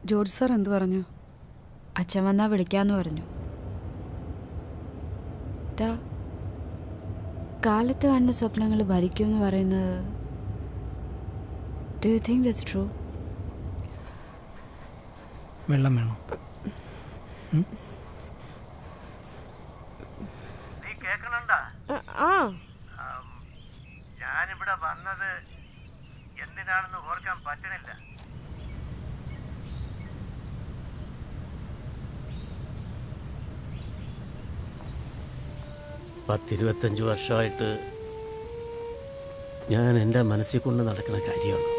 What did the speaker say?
George sir എന്ത് പറഞ്ഞു അച്ഛൻ വന്നാ വിളിക്കാന്ന് പറഞ്ഞു ടാ, കാലത്ത് കാണുന്ന സ്വപ്നങ്ങൾ ഭരിക്കും എന്ന് പറയുന്നത് do you think that's true വെള്ളം വേണം നീ കേൾക്കണണ്ടാ ആ ഞാനിവിടെ വന്നത് എന്തിനാണെന്ന് ഓർക്കാൻ പറ്റണില്ല പത്തിരുപത്തഞ്ച് വർഷമായിട്ട് ഞാൻ എൻ്റെ മനസ്സിൽ കൊണ്ട് നടക്കുന്ന കാര്യമാണ്